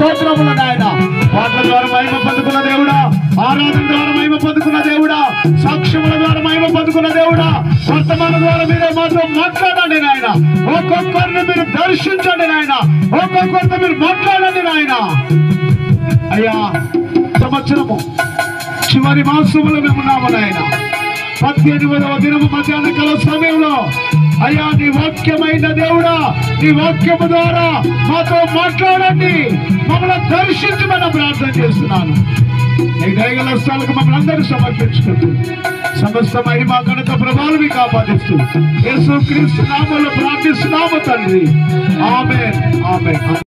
స్తోత్రములు నాయన పాటల ద్వారా మహిమ పొందుకున్న దేవుడా ఆరాధన ద్వారా మహిమ పొందుకున్న దేవుడా సాక్ష్యముల ద్వారా మహిమ పొందుకున్న దేవుడా వర్తమానం ద్వారా మీరే మాతో మాట్లాడండి నాయన ఒక్కొక్కరిని మీరు దర్శించండి నాయన ఒక్కొక్కరితో మీరు మాట్లాడండి నాయన అయ్యా సంవత్సరము చివరి మాసములో మేము ఉన్నాము నాయన పద్దెనిమిదవ దినము మధ్యాహ్న కాల సమయంలో అయ్యా నీ వాక్యమైన దేవుడా నీ వాక్యము ద్వారా మాతో మాట్లాడండి మమ్మల్ని దర్శించమని ప్రార్థన చేస్తున్నాను నీ దయగల స్థలకు మమ్మల్ని అందరూ సమర్పించుకుంటూ సమస్త మహిమ గణత ప్రభావం కాపాదిస్తూ యేసు క్రీస్తు నామంలో ప్రార్థిస్తున్నాము తండ్రి ఆమె ఆమె